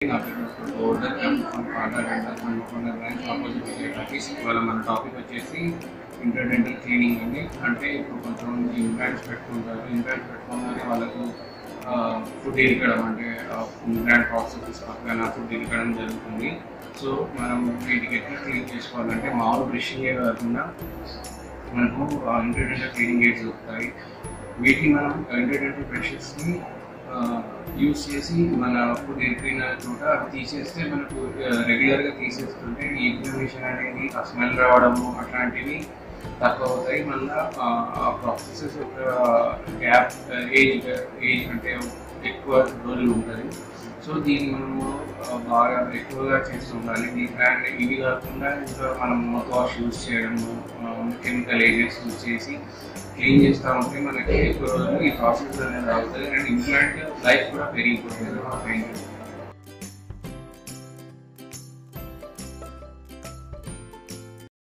నా పేరు doctor Govardhan I'm from parlour dental Hanmakonda branch opposite విజయపతిస్ ఇవాళ మన టాపిక్ వచ్చేసి ఇంటర్డెంటల్ క్లీనింగ్ అండి అంటే ఇప్పుడు కొంతమంది ఇంప్లాంట్స్ పెట్టుకుంటారు ఇంప్లాంట్స్ పెట్టుకోగానే వాళ్ళకు ఫుడ్ ఇరకడం అంటే ఇంప్లాంట్ ప్రాసెస్ పక్కన ఫుడ్ ఇరకడం జరుగుతుంది సో మనం వీటికి ఎట్లా క్లీన్ చేసుకోవాలంటే మామూలు బ్రషింగే కాకుండా మనకు ఇంటర్డెంటల్ క్లీనింగ్ ఎయిడ్స్ దొరుకుతాయి వీటిని మనం ఇంటర్డెంటల్ బ్రషెస్ని యూస్ చేసి మన ఫుడ్ ఇరిపోయిన చోట అవి తీసేస్తే మనకు రెగ్యులర్గా తీసేస్తుంటే ఈ ఇన్ఫ్లమేషన్ అనేది ఆ స్మెల్ రావడము అట్లాంటివి తక్కువ అవుతాయి మళ్ళీ ఆ ప్రాసెసెస్ యొక్క గ్యాప్ ఏజ్ ఏజ్ అంటే ఎక్కువ రోజులు ఉంటుంది సో దీన్ని మనము ఆ, బాగా ఎక్కువగా చేస్తూ ఉండాలి దీని అండ్ ఇవి కాకుండా ఇంకా మనం మౌత్ వాష్ యూస్ చేయడము కెమికల్ ఏజెంట్స్ యూస్ చేసి క్లీన్ చేస్తూ ఉంటే మనకి ఎక్కువ రోజులు ఈ ప్రాసెస్ అనేది అవుతుంది అండ్ ఇంప్లాంట్ లైఫ్ కూడా పెరిగిపోతుంది